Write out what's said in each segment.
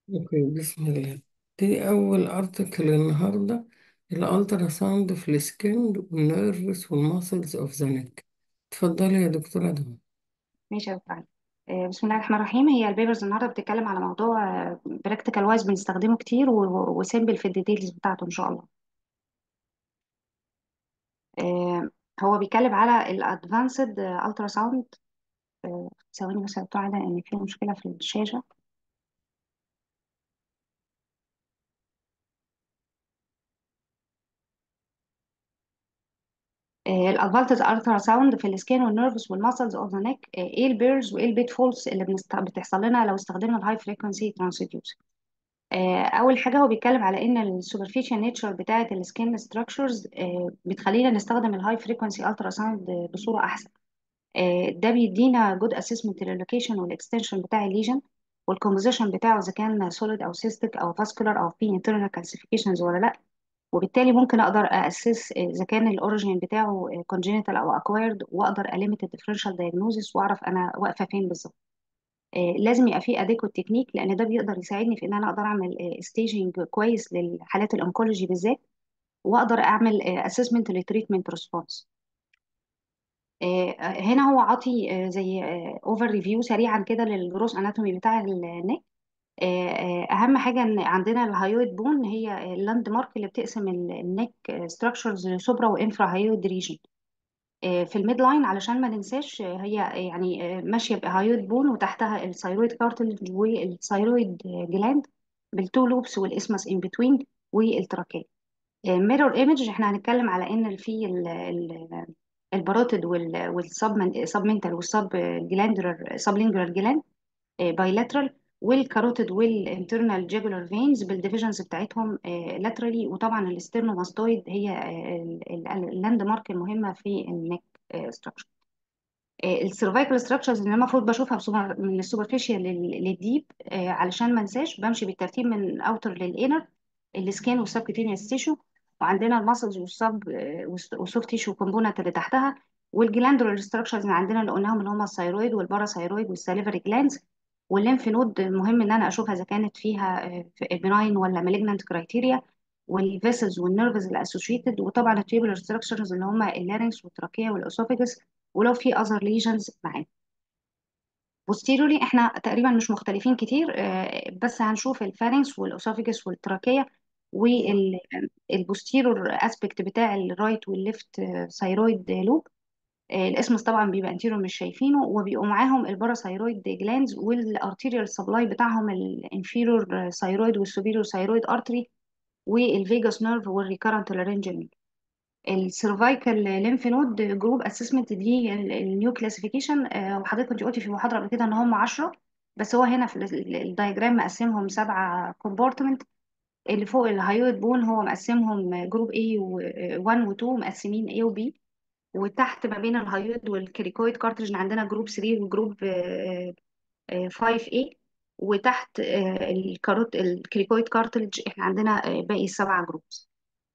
اوكي بسم الله دي أول أرتكل النهاردة الألترا ساوند في السكين والنيرفس والماسلز أوف ذا نيك اتفضلي يا دكتورة دعاء ماشي يا دكتور علي. آه، بسم الله الرحمن الرحيم هي البيبرز النهارده بتتكلم على موضوع براكتيكال وايز بنستخدمه كتير وسيمبل في الديتيلز بتاعته ان شاء الله آه، هو بيتكلم على الادفانسد الترا ساوند ثواني بس يا دكتور عايزه ان في مشكله في الشاشه الادفانسد الترا ساوند في السكين والنيرفز والماسلز اوف ذا نيك ايه البيرز وايه البيت فولز اللي بنست... بتحصل لنا لو استخدمنا الهاي فريكونسي ترانسديوسر آه، اول حاجه هو بيتكلم على ان السوبرفيشال نيتشر بتاعه السكين ستراكشرز بتخلينا نستخدم الهاي فريكونسي الترا ساوند بصوره احسن آه، ده بيدينا جود اسسمنت للوكيشن والاكستنشن بتاع الليجن والكومبوزيشن بتاعه اذا كان سوليد او سيستيك او فاسكولار او في انترنال كالسيفيكيشنز ولا لا وبالتالي ممكن اقدر اسس اذا كان الاوريجين بتاعه كونجينيتال او اكوايرد واقدر اليميت الديفرنشال دايجنوزس واعرف انا واقفه فين بالظبط آه، لازم يبقى فيه اديكوت تكنيك لان ده بيقدر يساعدني في ان انا اقدر اعمل ستيجنج كويس للحالات الانكولوجي بالذات واقدر اعمل اسسمنت للتريتمنت ريسبونس هنا هو عاطي آه، زي اوفر ريفيو سريعا كده للجروس اناتومي بتاع النك آه، آه، اهم حاجه ان عندنا الهايويد بون هي اللاند مارك اللي بتقسم النك ستراكشرز لسوبرا وانفرا هايويد ريجن آه، في الميد لاين علشان ما ننساش آه، هي يعني آه، ماشيه بهايويد بون وتحتها الثايرويد كارتلج والثايرويد جلاند بالتو لوبس والاسمس ان بتوين والتراكيه ميرور ايمج احنا هنتكلم على ان في ال- ال- الباروتيد والسب سبمنتال والسب جلاندولار سبلينجولار جلاند بايلاترال والكاروتيد والانترنال جاجولار فينز بالديفيجنز بتاعتهم لاترالي وطبعا الاسترنوماستويد هي اللاند مارك المهمه في النك ستراكشر السيرفايكال ستراكشرز اللي انا المفروض بشوفها بسوبر من السوبرفيشال للديب آه، علشان ما انساش بمشي بالترتيب من الاوتر للانر السكين والسبكتينيوس تيشو وعندنا الماسلز والسب والسوفت تيشو كومبوننت اللي تحتها والجلاندولار ستراكشرز اللي عندنا اللي قلناهم اللي هم الثايرويد والباراثايرويد والساليفري جلاندز والليمف نود مهم ان انا اشوفها اذا كانت فيها بناين ولا مالجنانت كرايتيريا والفيسلز والنيرفز الاسوشيتد وطبعا التيبولار ستراكشرز اللي هم اللارynx والتراكيه والاسوفيجس ولو في اذر ليجنز معانا بوستيرولي احنا تقريبا مش مختلفين كتير آه، بس هنشوف الفارنكس والاسوفيجس والتراكيه والبوستيرور اسبكت بتاع الرايت والليفت ثايرويد لوب الاسمس طبعا بيبقى انتيريور مش شايفينه وبيبقوا معاهم الباراثايرويد جلاندز والارتيريال سبلاي بتاعهم الانفيرور ثايرويد والسوبيريور ثايرويد ارتري والفيجاس نيرف والريكارنت لارنجال السيرفايكال ليمف نود جروب اسسمنت دي النيو كلاسيفيكيشن وحضرتك كنت قلتي في محاضره قبل كده ان هم 10 بس هو هنا في ال- الدايجرام مقسمهم سبعه كومبارتمنت اللي فوق الهايويد بون هو مقسمهم جروب A و1 و2 مقسمين A و B وتحت ما بين الهايويد والكريكويد كارتريج عندنا جروب 3 وجروب آه، آه، 5A وتحت آه، الكاروت الكريكويد كارتريج احنا عندنا آه، باقي السبعه جروبس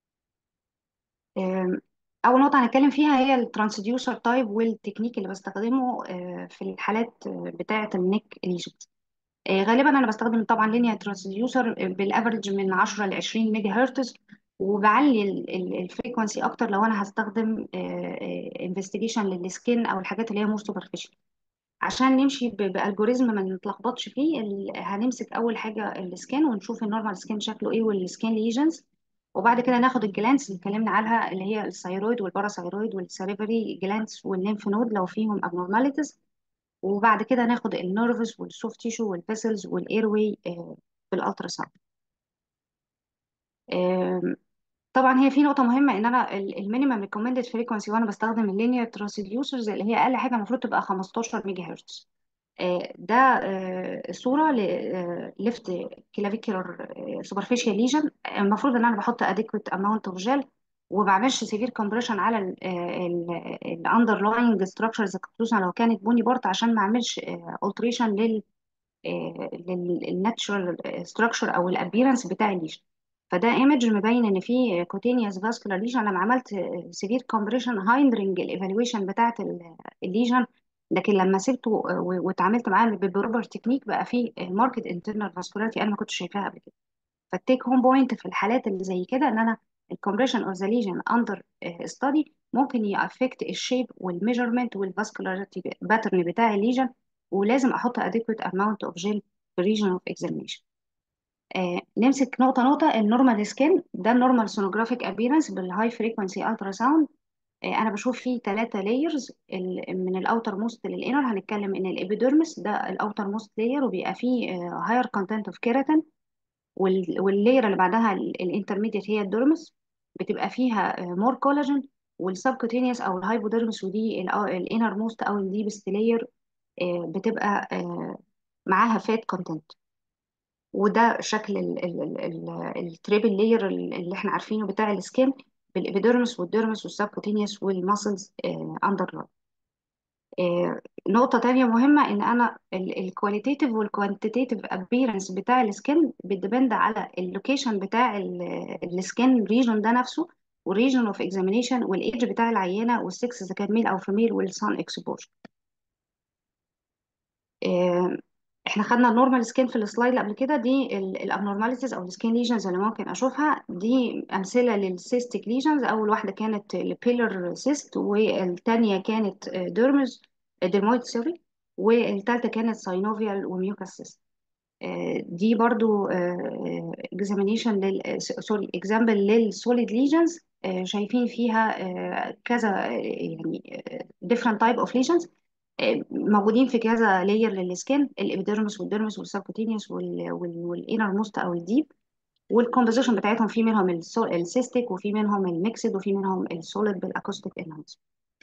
آم، أول نقطة هنتكلم فيها هي الترانسديوسر تايب والتكنيك اللي بستخدمه آه، في الحالات آه، بتاعة النك ليجنز غالبا أنا بستخدم طبعا لينيا ترانسديوسر بالافرج من 10 ل 20 ميجا هرتز وبعلي الفريكونسي أكتر لو أنا هستخدم انفستيجيشن للسكين أو الحاجات اللي هي مور سوبرفيشال عشان نمشي ب- بألجوريزم ما نتلخبطش فيه ال- هنمسك أول حاجة السكان ونشوف النورمال سكان شكله إيه والسكان ليجنز وبعد كده ناخد الجلانس اللي اتكلمنا عنها اللي هي الثايرويد والباراثايرويد والساليفري جلانس والليمف نود لو فيهم abnormalities وبعد كده ناخد النيرفز والسوفت تيشو والفيسلز والاير واي بالالترا ساوند طبعا هي في نقطة مهمة ان انا المينيمم ريكومندد فريكونسي وانا بستخدم اللينير ترانسديوسرز اللي هي اقل حاجة المفروض تبقى 15 ميجا هرتز آه، ده آه، صورة لليفت كلافيكولار سوبرفيشال ليجن المفروض ان انا بحط اديكوت اماونت اوف جel وما بعملش سيفير كومبريشن على الاندرلاينج ستراكشرز خصوصا لو كانت بوني بارت عشان ما اعملش التريشن لل للناتشرال ستراكشر او الابيرنس بتاع الليجن فده ايمج مبين ان في كوتينيوس فاسكولار ليجن لما عملت سيفير كومبريشن هايندرنج الايفالويشن بتاعت الليجن لكن لما سبته و- واتعاملت معاه ببروبر تكنيك بقى فيه ماركت انترنال فاسكولاريتي انا ما كنتش شايفاها قبل كده فالتيك هوم بوينت في الحالات اللي زي كده ان انا الكومبريشن اوف ذا ليجن اندر ستادي ممكن يأفكت الشيب والميجرمنت والفاسكولاريتي باترن بتاع الليجن ولازم احط adequate amount of gel في region of examination آه نمسك نقطة نقطة النورمال سكين ده النورمال سونوجرافيك ابيرنس بالهاي فريكونسي الترا ساوند انا بشوف فيه ثلاثة لايرز من الاوتر موست للانر هنتكلم ان الابيديرمس ده الاوتر موست لاير وبيبقى فيه هاير كونتنت اوف كيراتين واللاير اللي بعدها الانترميديت هي الديرمس بتبقى فيها مور كولاجين والسبكوتينيوس او الهايبوديرمس ودي الانر موست او الديبست لاير بتبقى آه، معاها فات كونتنت وده شكل التريبل لاير اللي احنا عارفينه بتاع السكين بالابيديرمس والديرمس والسبكوتينيوس والماسلز اندر آه، نقطة تانية مهمة إن أنا الكواليتيتيف والكوانتيتيف appearance بتاع السكين بيدبند على اللوكيشن بتاع السكين ريجون ده نفسه والريجون اوف اكزامينيشن والايدج بتاع العينة والسكس إذا كان ميل أو فيميل والسان اكسبوجر احنا خدنا النورمال سكين في السلايد اللي قبل كده دي الابنورماليتيز او السكين ليجنز اللي ممكن اشوفها دي امثله للسيستيك ليجنز اول واحده كانت البيلر سيست والثانيه كانت ديرمز ديرمويد سوري والثالثه كانت ساينوفيال وميوكاس سيست دي برضو اكزامينيشن لل سوري اكزامبل للسوليد ليجنز شايفين فيها آه، كذا آه، يعني different type of lesions موجودين في كذا لاير للسكين الابيديرمس والديرمس والسبكوتينيوس والانر موست او الديب والكومبوزيشن بتاعتهم في منهم السيستيك وفي منهم الميكسد وفي منهم السوليد بالاكوستيك انهانس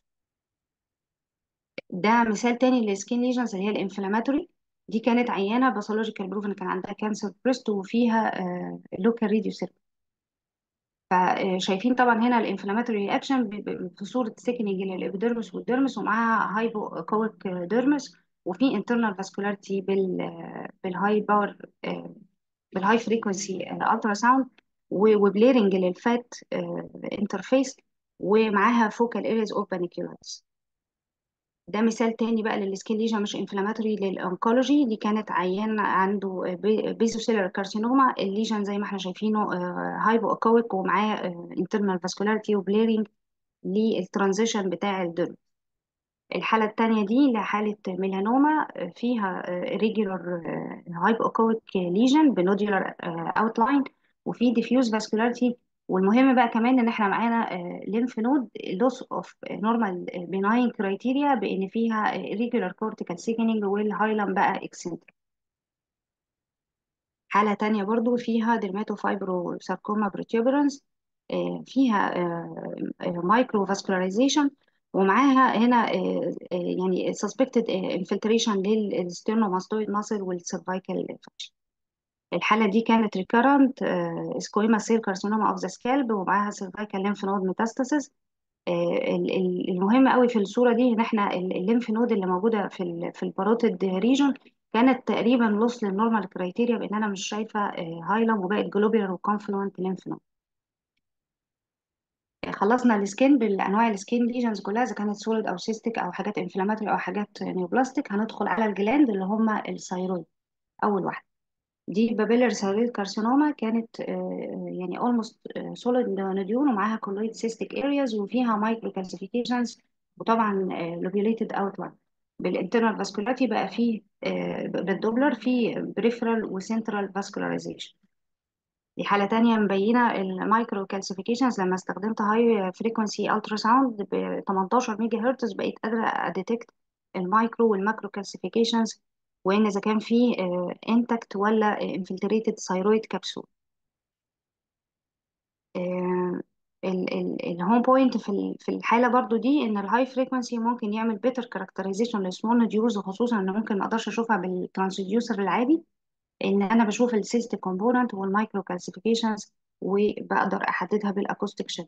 ده مثال تاني للسكين ليجنز اللي هي الانفلاماتوري دي كانت عيانه باثولوجيكال بروف ان كان عندها كانسر بريست وفيها لوكال ريديو فشايفين طبعا هنا الانفلاماتوري رياكشن في صوره سيكنينج للابيديرمس والديرمس ومعاها هايبو كويك ديرمس وفي انترنال فاسكولاريتي بال بالهاي باور بالهاي فريكونسي الترا ساوند وبليرنج للفات انترفيس ومعاها فوكال اريز اوف بانيكيولايتس ده مثال تاني بقى للسكين ليجن مش انفلاماتوري للانكولوجي دي كانت عيان عنده بيزوسيلر كارسينوما الليجن زي ما احنا شايفينه هايبو اكويك ومعاه انترنال فاسكولاريتي وبليرنج للترانزيشن بتاع الدرم الحالة التانية دي لحالة ميلانوما فيها ريجولار هايبو اكويك ليجن بنودولار اوتلاين وفي ديفيوز فاسكولاريتي والمهم بقى كمان ان احنا معانا ليمف نود لوس اوف نورمال بيناين كرايتيريا بان فيها ريجولار كورتيكال سيجنينج والهايلم بقى اكسنتريك حالة تانية برضو فيها ديرماتوفايبرو ساركوما بروتيوبرانس فيها مايكرو فاسكولاريزيشن ومعاها هنا آه، آه، يعني suspected infiltration للستيرنوماستويد ماسل والسيرفايكال فاكشن الحالة دي كانت recurrent سكويما سيل كارسينوما اوف ذا سكالب ومعاها سيرفايكال ليمف نود ميتاستاسيس المهم قوي في الصورة دي ان احنا الليمف نود اللي موجودة في ال في الباروتيد ريجون كانت تقريبا لوس للنورمال كرايتيريا بان انا مش شايفة هايلم وبقت جلوبيولار وكونفلوينت ليمف نود خلصنا السكين بالانواع السكين ليجنز كلها اذا كانت سوليد او سيستيك او حاجات انفلاماتوري او حاجات نيوبلاستيك هندخل على الجلاند اللي هم الثايرويد اول واحده دي بابيلر ثايرويد كارسينوما كانت آه، يعني اولموست سوليد نوديول ومعاها كولويد سيستيك ارياز وفيها مايكرو كالسيفيكيشنز وطبعا لوبيوليتد اوتورد بالانترنال فاسكولاريتي بقى فيه آه، بالدوبلر فيه بريفرال وسنترال فاسكولاريزيشن دي حالة تانية مبينة المايكرو كالسيفيكيشنز لما استخدمت هاي فريكونسي الترا ساوند ب 18 ميجا هرتز بقيت قادرة اديتكت المايكرو والماكرو كالسيفيكيشنز وان اذا كان في انتكت ولا انفلتريتد ثايرويد كبسول الهوم بوينت في ال- في الحاله برضو دي ان الهاي فريكونسي ممكن يعمل بيتر كاركترايزيشن لسمول نوديولز وخصوصا ان ممكن ما اقدرش اشوفها بالترانسديوسر العادي ان انا بشوف السيست كومبوننت والمايكرو كالسيفيكيشنز وبقدر احددها بالاكوستيك شادو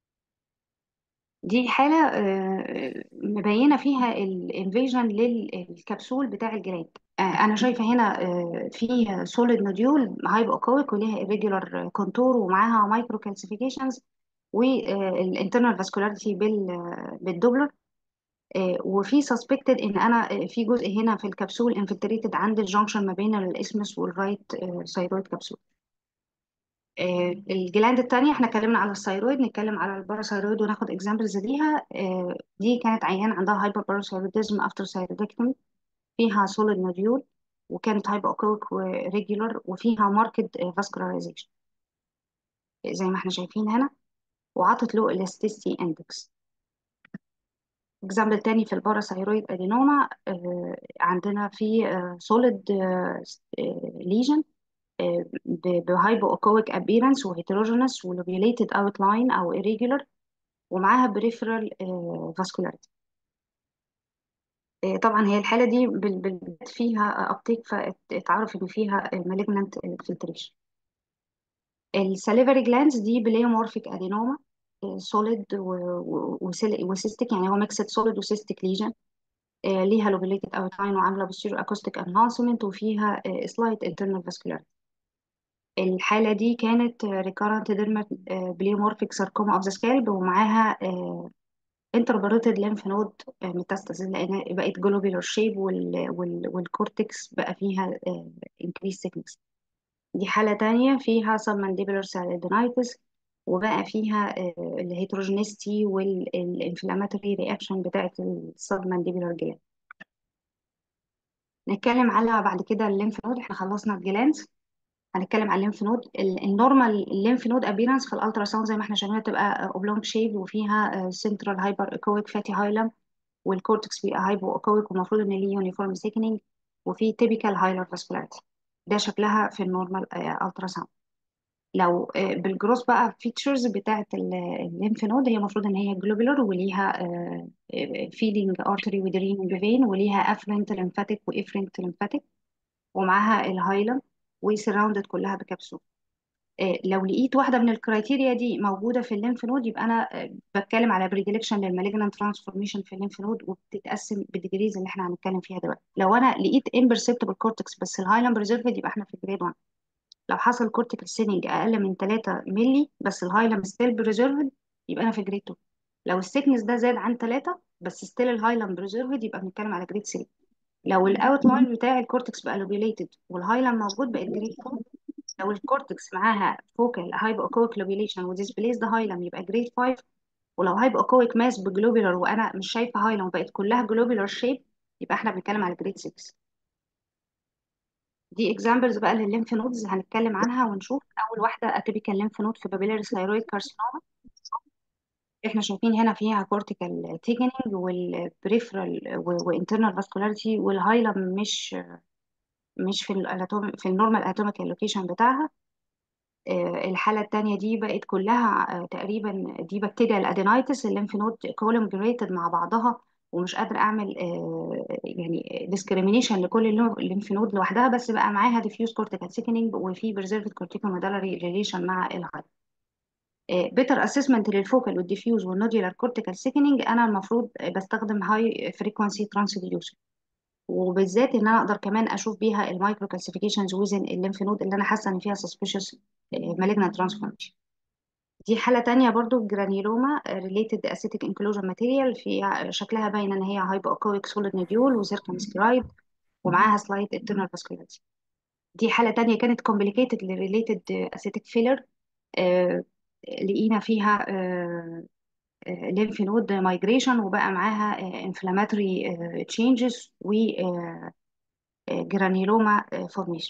دي حالة آه، مبينة فيها الانفيجن للكبسول بتاع الجلاد آه، انا شايفة هنا آه، في سوليد نوديول هايبو اكويك وليها irregular كونتور ومعاها مايكرو كالسيفيكيشنز والانترنال فاسكولاريتي بالدوبلر آه، وفي سسبكتد ان انا آه، في جزء هنا في الكبسول انفلتريتد عند الجنكشن ما بين الاسمس والرايت ثايرويد كبسول آه، الجلاند التانية احنا اتكلمنا على الثايرويد نتكلم على الباراثايرويد وناخد اكزامبلز ليها آه، دي كانت عيان عندها هايبر باراثايرويدزم افتر ثايرويدكتومي فيها سوليد نوديول وكانت هايبوكويك وريجولار وفيها ماركت فاسكولارايزيشن زي ما احنا شايفين هنا وعطت له الاستيستي اندكس اكزامبل تاني في الباراثايرويد ادينوما آه، عندنا في سوليد ليجن بهايبو اوكويك ابيرنس وهيتروجينس ولوبيوليتد اوت لاين او irregular ومعاها بريفرال فاسكولاريتي طبعا هي الحاله دي بال- بال- فيها ابتيك فاتعرف ان فيها مالجنانت فلتريشن الساليفري جلاندز دي بليومورفيك ادينوما سوليد وسيستيك يعني هو ميكسد سوليد وسيستيك ليجن ليها لوبيليتد اوت لاين وعامله بوستيريور اكوستيك انهانسمنت وفيها سلايت انترنال فاسكولاريتي الحالة دي كانت recurrent dermal pleomorphic sarcoma of the scalp ومعاها interpolated lymph node metastasis لأن بقت globular shape وال وال والكورتكس بقى فيها آه، increased thickness دي حالة تانية فيها submandibular cellulitis وبقى فيها الهيتروجينيستي والانفلاماتوري رياكشن بتاعت السبمانديبولار جلاند نتكلم على بعد كده الليمف نود احنا خلصنا الجلاندز هنتكلم على الليمف نود ال- النورمال الليمف نود ابيرنس في الالترا ساوند زي ما احنا شايفينها تبقى اوبلونج شيب وفيها سنترال هايبر ايكويك فاتي هايلم والكورتكس بيبقى هايبو ايكويك ومفروض ان ليه يونيفورم سيكنينج وفي تيبيكال هايلر فاسكولاريتي ده شكلها في النورمال الترا ساوند لو آه، بالجروس بقى فيتشرز بتاعت ال- الليمف نود هي المفروض ان هي جلوبولار وليها فيدنج ارتري ودريننج فين وليها افرنت ليمفاتيك وافرنت ليمفاتيك ومعاها الهايلم وسراوندد كلها بكبسول آه، لو لقيت واحده من الكرايتيريا دي موجوده في الليمف نود يبقى انا آه، بتكلم على بريديلكشن للمالجنان ترانسفورميشن في الليمف نود وبتتقسم بالديجريز اللي احنا هنتكلم فيها دلوقتي لو انا لقيت امبرسبتبل كورتكس بس الهايلاند بريزرفد يبقى احنا في جريد 1 لو حصل كورتيكال سيننج اقل من 3 مللي بس الهايلاند ستيل بريزرفد يبقى انا في جريد 2 لو السيكنس ده زاد عن 3 بس ستيل الهايلاند بريزرفد يبقى بنتكلم على جريد 3 لو الاوت لاين بتاع الكورتكس بقى لوبيليتد والهايلاند موجود بقت جريد 4 لو الكورتكس معاها فوكال هايبو اكويك لوبيليشن وديسبليس ده هايلم يبقى جريد 5 ولو هايبو اكويك ماس بجلوبيلر وانا مش شايفه هايلم بقت كلها جلوبيلر شيب يبقى احنا بنتكلم على جريد 6 دي اكزامبلز بقى للليمف نودز هنتكلم عنها ونشوف اول واحده اتيبيكال ليمف نود في بابيلاري ثايرويد كارسينوما احنا شايفين هنا فيها كورتيكال تيجنينج والبريفرال وانترنال فاسكولاريتي والهايلم مش مش في الاناتوم في النورمال اناتوميكال لوكيشن بتاعها آه، الحالة التانية دي بقت كلها آه، تقريبا دي بكتيريا الادينايتس الليمف نود كولوم جريتد مع بعضها ومش قادرة أعمل آه، يعني ديسكريميشن لكل الليمف نود لوحدها بس بقى معاها ديفيوز كورتيكال سيكنينج وفي بريزرفد كورتيكال ميدالري ريليشن مع الهاي بيتر اسسمنت للفوكال والديفيوز والنوديولار كورتيكال سيكنينج انا المفروض بستخدم هاي فريكوانسي ترانسديوسر وبالذات ان انا اقدر كمان اشوف بيها المايكرو كالسيفيكيشنز وزن الليمف نود اللي انا حاسه ان فيها سسبيشس مالجنت ترانسفورميشن دي حالة تانية برضو جرانيلوما related acidic inclusion material في شكلها باين ان هي hypoechoic solid nodule وcircumscribed ومعاها slight internal vascularity دي حالة تانية كانت complicated related acidic filler آه، لقينا فيها lymph node migration وبقى معاها آه، inflammatory آه، changes و جرانيلوما formation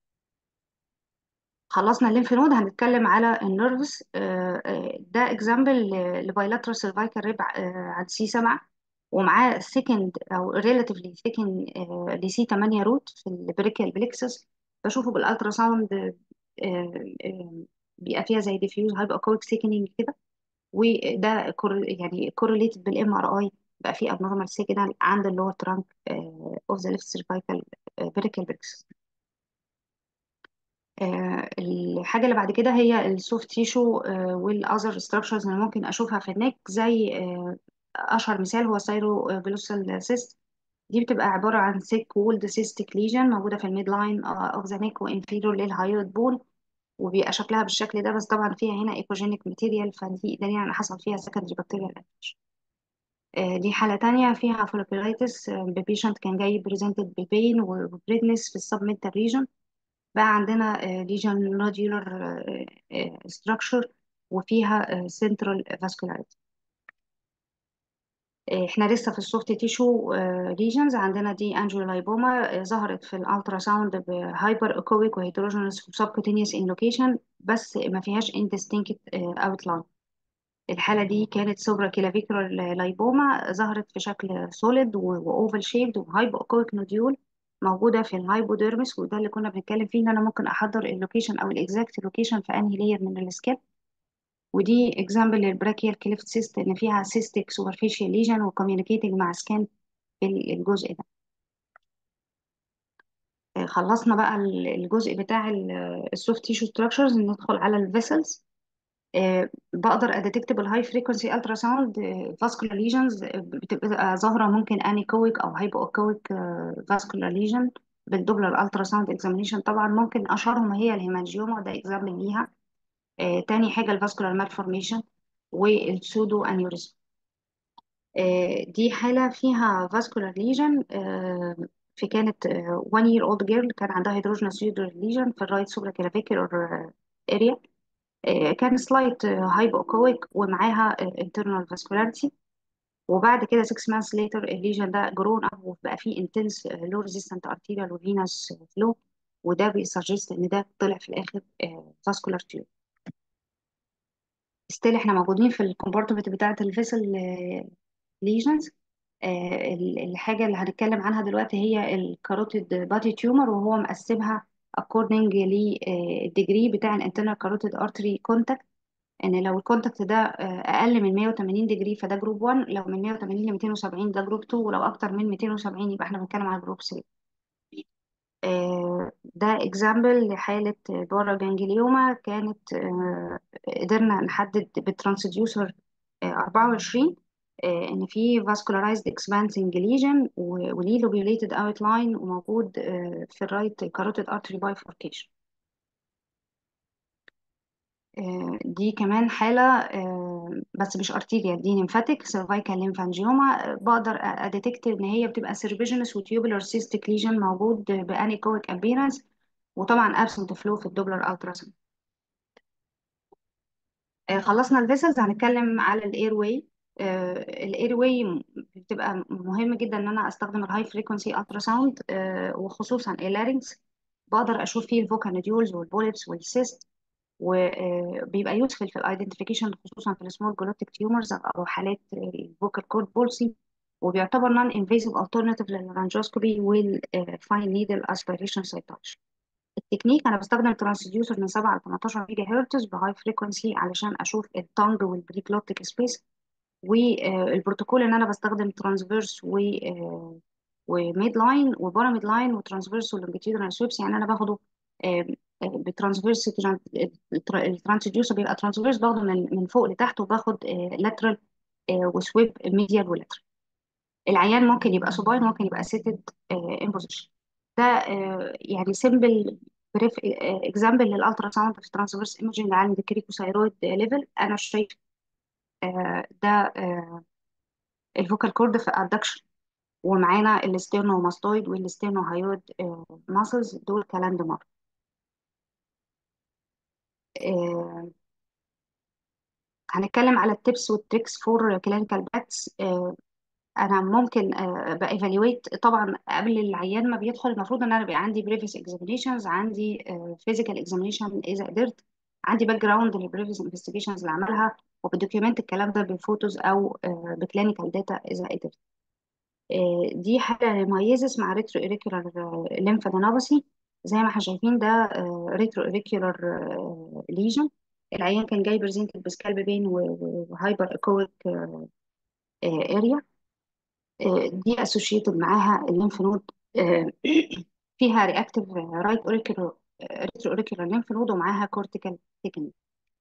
خلصنا الليمف نود هنتكلم على النيرفز ده اكزامبل لبايلاترال سيرفايكال ريب عند سي 7 ومعاه سيكند او ريلاتيفلي سيكند لسي 8 روت في البريكال بليكسس بشوفه بالالترا ساوند بيبقى فيها زي ديفيوز هايبقى اكويك سيكنينج كده وده كور يعني كورليتد بالام ار اي بقى فيه ابنورمال سيجنال عند اللور ترانك اوف ذا ليفت سيرفايكال بريكال بليكسس آه، الحاجة اللي بعد كده هي السوفت تيشو والاذر ستراكشرز اللي ممكن اشوفها في النك زي آه، اشهر مثال هو سايرو جلوسال سيست دي بتبقى عبارة عن سيك وولد سيستيك ليجن موجودة في الميد لاين اوف ذا نيك وانفيرور للهايويد بون وبيبقى شكلها بالشكل ده بس طبعا فيها هنا ايكوجينيك ماتيريال فدي دليل ان حصل فيها سكندري بكتيريال آه، دي حالة تانية فيها folliculitis ببيشنت كان جاي بريزنتد ببين وبريدنس في السبمنتال ريجن بقى عندنا ليجن نودولار ستراكشر وفيها سنترال فاسكولايتي احنا لسه في السوفت تيشو ليجنز عندنا دي انجيولايبوما ظهرت في الالترا ساوند بهايبر اوكويك وهيتروجينوس سبكوتينيوس ان لوكيشن بس ما فيهاش اندستنكت اوتلاين الحالة دي كانت سوبرا كلافيكولار لايبوما ظهرت في شكل سوليد واوفال شيبد وهايبو اوكويك نوديول موجودة في الهايبوديرمس وده اللي كنا بنتكلم فيه ان انا ممكن احضر اللوكيشن او الاكزاكت لوكيشن في انهي لاير من السكين ودي اكزامبل للبراكيال كليفت سيست ان فيها سيستيك سوبرفيشال ليجن وكوميونيكيتنج مع سكان في الجزء ده آه، خلصنا بقى الجزء بتاع السوفت تيشو ستراكشرز ندخل على الفيسلز بقدر اديتكت بالهاي فريكونسي الترا ساوند فاسكولار ليجنز بتبقى ظاهره ممكن انيكويك او هايبو اوكويك فاسكولار ليجن بالدوبلر الترا ساوند اكزامينيشن طبعا ممكن اشهرهم هي الهيمانجيوما ده اكزامبل ليها آه، تاني حاجه الفاسكولار مالفورميشن والسودو انيوريزم آه، دي حاله فيها فاسكولار ليجن في كانت 1 year old girl كان عندها هيدروجينوس ليجن في الرايت سوبرا كلافيكولار اريا آه، كان سلايت هايبوكويك ومعاها internal vascularity وبعد كده 6 months later الليجن ده جرون اب وبقى فيه intense low resistant arterial وفينس flow وده بيسجست ان ده طلع في الاخر vascular tube ستيل احنا موجودين في الكومبارتمنت بتاعه الفيسل ليجنز الحاجه اللي هنتكلم عنها دلوقتي هي الكاروتيد بادي تيومر وهو مقسمها according للديجري بتاع الانترنال كاروتيد ارتري كونتاكت ان لو الكونتاكت ده آه، اقل من 180 ديجري فده جروب 1 لو من 180 ل 270 ده جروب 2 ولو اكتر من 270 يبقى احنا بنتكلم على جروب 3 آه، ده اكزامبل لحالة بارا جانجليوما كانت آه، قدرنا نحدد بالترانسديوسر 24 ان في vascularized expanding lesion وليه lobulated outline وموجود في الرايت carotid artery bifurcation دي كمان حالة آه، بس مش ارتيريال دي نيمفاتيك سيرفايكال ليمفانجيوما بقدر اديتكت ان هي بتبقى سيرفيجنس وتيوبولار سيستيك ليجن موجود بانيكويك ابيرنس وطبعا ابسنت فلو في الدوبلر التراساوند خلصنا الفيسلز هنتكلم على الاير واي الاير واي بتبقى مهم جدا ان انا استخدم الهاي فريكونسي التراساوند وخصوصا اللارynx بقدر اشوف فيه الفوكال نوديولز والبوليبس والسيست وبيبقى يوسفل في الايدنتيفيكيشن خصوصا في السمول جلوتيك تيومرز او حالات الفوكال كورد بولسي وبيعتبر نون انفيزيف الترناتيف للرانجوسكوبي والفاين نيدل اسبيريشن سايتولوجي التكنيك انا بستخدم ترانسديوسر من 7 ل 18 ميجا هرتز بهاي فريكونسي علشان اشوف التانج والبريكلوتيك سبيس والبروتوكول ان انا بستخدم ترانسفيرس و وميد لاين وباراميد لاين وترانسفيرس ولونجيتيودنال سويبس يعني انا باخده بترانسفيرس الترانسديوسر بيبقى ترانسفيرس باخده من من فوق لتحت وباخد لاترال وسويب ميديال ولاترال العيان ممكن يبقى سوباين ممكن يبقى سيتد ان بوزيشن ده آه، يعني سيمبل بريف اكزامبل للالترا ساوند في ترانسفيرس ايمجنج عند كريكوثايرويد ليفل انا شايف آه، ده آه، الفوكال كورد في ادكشن ومعانا الاستيرنوماستويد والاستيرنوهايويد ماسلز دول كلاند مارك آه، هنتكلم على التبس والتريكس فور كلينيكال باكس انا ممكن بايفالويت طبعا قبل العيان ما بيدخل المفروض ان انا بيبقى عندي بريفيس اكزامينيشنز عندي فيزيكال اكزامينيشن اذا قدرت عندي باك جراوند للبريفيس انفستيجيشنز اللي عملها وبدوكيومنت الكلام ده بفوتوز او بكلينيكال داتا اذا قدرت آه، دي حاله مايزس مع ريترو ايريكولار ليمفادينوباثي زي ما احنا شايفين ده ريترو ايريكولار ليجن العيان كان جاي بريزنتد بسكالب بين وهايبر ايكويك اريا دي اسوشيتد معاها الليمف نود فيها رياكتيف رايت اوريكولار ريترو اوريكولار ليمف نود ومعاها كورتيكال تكنيك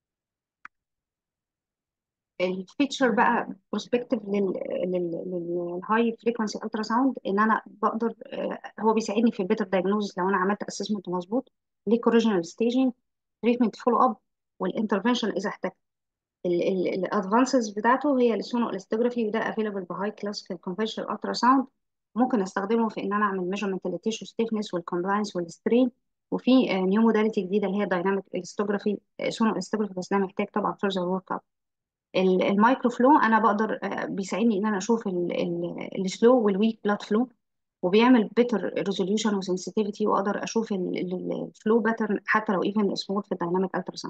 الفيتشر بقى بروسبكتيف للهاي فريكونسي الترا ساوند ان انا بقدر آه، هو بيساعدني في البيتر دايجنوز لو انا عملت اسسمنت مظبوط ليه كوريجنال ستيجنج تريتمنت فولو اب والانترفنشن اذا احتجت الادفانسز بتاعته هي السونو الاستوجرافي وده افيلبل بهاي كلاس كونفشنال الترا ساوند ممكن استخدمه في ان انا اعمل ميجرمنت للتيشو ستيفنس والكومبلاينس والسترين وفي نيو موداليتي جديده اللي هي دايناميك الاستوجرافي سونو الاستوجرافي بس ده محتاج طبعا فيرذر ورك اب المايكرو فلو انا بقدر آه، بيساعدني ان انا اشوف السلو والويك بلاد فلو وبيعمل بيتر ريزوليوشن وسنسيتيفيتي واقدر اشوف الفلو باترن حتى لو ايفن سمول في الدايناميك الترا ساوند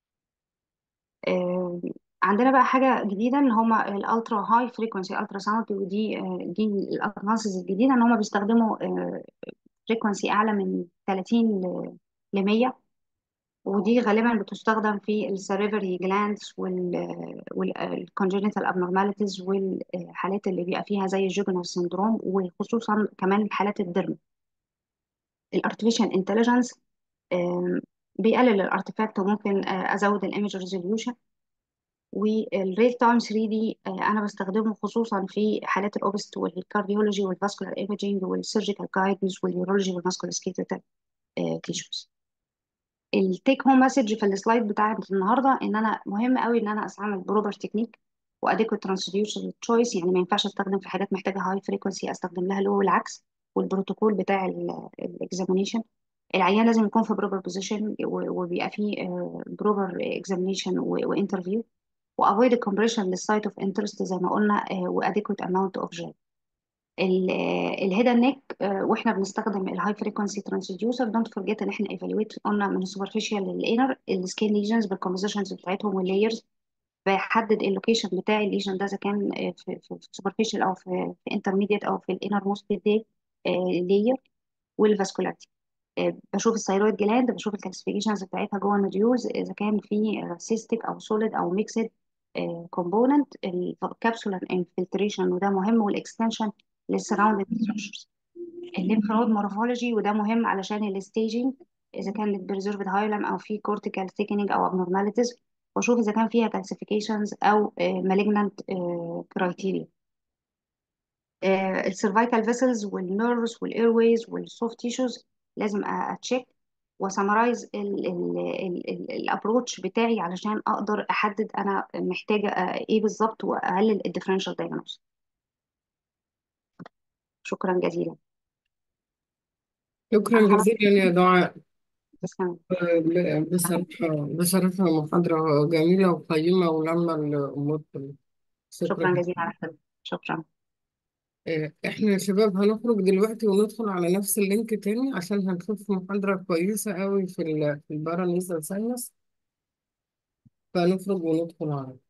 آه، عندنا بقى حاجه جديده ان هما الالترا هاي فريكونسي الترا ساوند ودي آه، دي الادفانسز الجديده ان هما بيستخدموا فريكونسي اعلى من 30 ل 100 ودي غالبا بتستخدم في السيريفري جلاندز والكونجنتال abnormalities والحالات اللي بيبقى فيها زي الجوجنال سيندروم وخصوصا كمان حالات الدرم الارتفيشال انتليجنس بيقلل الارتفاكت وممكن آه، ازود الايمج ريزوليوشن والريل تايم 3 دي انا بستخدمه خصوصا في حالات الاوبست والكارديولوجي والفاسكولار ايمجينج والسيرجيكال جايدنس واليورولوجي والماسكولار سكيتال تيشوز التيك هوم مسج في السلايد بتاعت النهارده ان انا مهم قوي ان انا استعمل بروبر تكنيك واديكوت ترانسديوسر تشويس يعني ما ينفعش استخدم في حاجات محتاجه هاي فريكونسي استخدم لها لو والعكس والبروتوكول بتاع الاكزامينيشن العيان لازم يكون في بروبر بوزيشن وبيبقى فيه بروبر اكزامينيشن وانترفيو وافويد الكومبريشن للسايت اوف انترست زي ما قلنا واديكوت اماونت اوف جel الهيدا نيك واحنا بنستخدم الهاي فريكونسي ترانسديوسر دونت فورجيت ان احنا ايفالويت قلنا من السوبرفيشال للانر السكين ليجنز بالكومبوزيشنز بتاعتهم واللايرز بحدد اللوكيشن بتاع الليجن ده اذا كان في في سوبرفيشال او في في انترميديت او في الانر موست دي لاير والفاسكولاريتي بشوف الثيرويد جلاند بشوف الكلاسيفيكيشنز بتاعتها جوه النوديولز اذا كان في سيستيك او سوليد او ميكسد كومبوننت الكابسولار انفلتريشن وده مهم والاكستنشن للسراوندنج ستراكشرز الليمف نود مورفولوجي وده مهم علشان الستيجنج اذا كانت بريزرفد هايلم او في كورتيكال ثيكنينج او abnormalities واشوف اذا كان فيها كالسيفيكيشنز او مالجنانت كرايتيريا السيرفايكال فيسلز والنيرفز والايرويز والسوفت تيشوز لازم اتشيك وسمرايز الابروتش بتاعي علشان اقدر احدد انا محتاجه ايه بالظبط واقلل الديفرنشال دايجنوز شكرا جزيلا شكرا انا خلاص جزيلا يا دعاء تسلم بصراحة بصراحة محاضرة جميلة وقيمة ولما الأمور كلها شكرا شكرا جزيلا على خدمتك شكرا آه، احنا يا شباب هنخرج دلوقتي وندخل على نفس اللينك تاني عشان هنشوف محاضرة كويسة قوي في ال- في البارانيزال ساينس فنخرج وندخل على